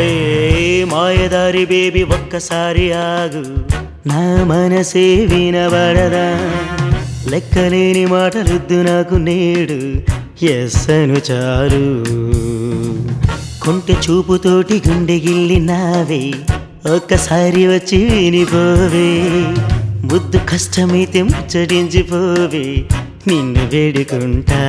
హే మాయదారి బేబీ ఒక్కసారి ఆగు నా మనసే వినబడదా లెక్కలేని మాటలొద్దు నాకు నేడు ఎస్ అను చాలు కొంటె చూపుతోటి గుండె గిల్లి నావే ఒక్కసారి వచ్చి వినిపోవే ముద్దు కష్టమైతే ముచ్చటించిపోవే నిన్ను వేడుకుంటా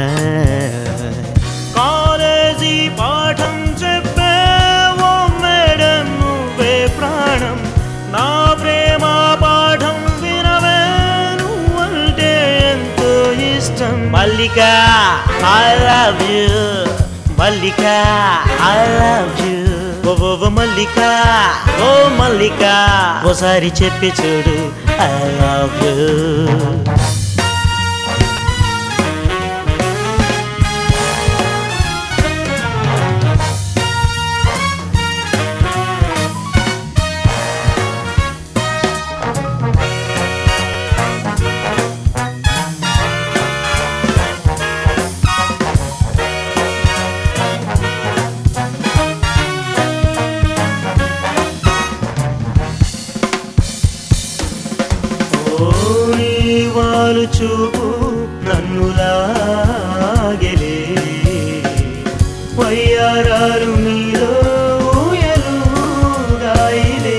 కాలేజీ పాఠం చెప్పే ఓ మేడం నువ్వే ప్రాణం నా ప్రేమ పాఠం వినవే నువ్వంటే ఎంతో ఇష్టం Mallika I love you Mallika I love you ఓ ఓ ఓ మల్లిక ఓ మల్లిక ఓసారి చెప్పి చూడు ఐ లవ్ యూ ఓ నీ వాలు చూపు నన్ను లాగెలే వయ్యారాలు నీలో ఊయలుగాయిలే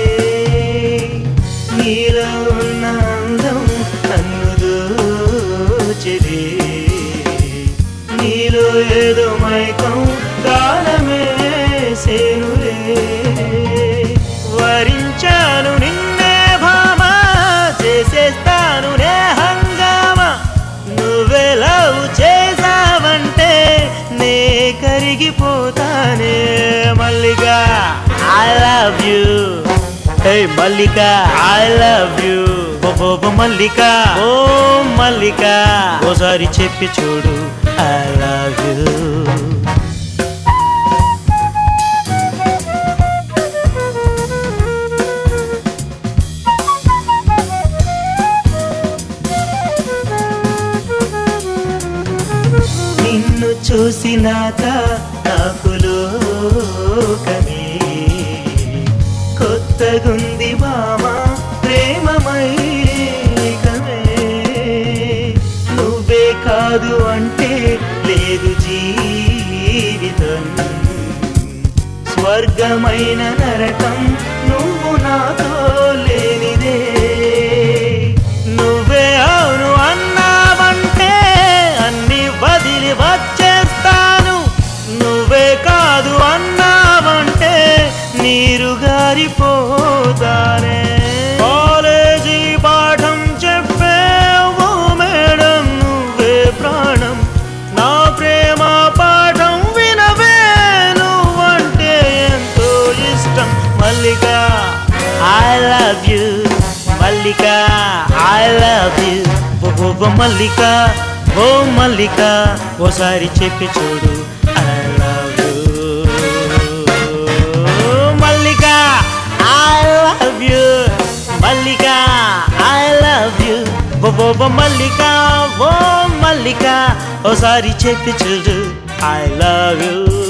నీలో ఉన్న అందం నన్ను దోచెలే నీలో ఏదో మైకం కాలమే సేనులే వరించాను నిన్నే భామా చేసేస్తాను నే హంగామా నువ్వే లవ్ చేసావంటే నే కరిగిపోతానే Malliga I love you hey Mallika I love you ఓ మల్లిక ఓ మల్లిక ఓసారి చెప్పి చూడు ఐ లవ్ యూ నిన్ను చూసినాక నాకు లోకమే కొత్తగుంది మామా ప్రేమమైకమే నువ్వే కాదు అంటే లేదు జీవితం స్వర్గమైన నరకం నువ్వు నాతో లేనిదే నువ్వే అవును అన్నావంటే అన్ని వదిలి వచ్చేస్తాను నువ్వే కాదు అన్నావంటే నీరు గారిపోతానే కాలేజీ పాఠం చెప్పే ఓ మేడం నువ్వే ప్రాణం నా ప్రేమ పాఠం వినవే నువ్వంటే ఎంతో ఇష్టం Mallika I love you Mallika I love you ఓ మల్లిక ఓ మల్లిక ఓసారి చెప్పి చూడు I love you Mallika I love you Mallika I love you ఓ మల్లిక ఓ మల్లిక ఓసారి చెప్పి చూడు ఐ లవ్ యూ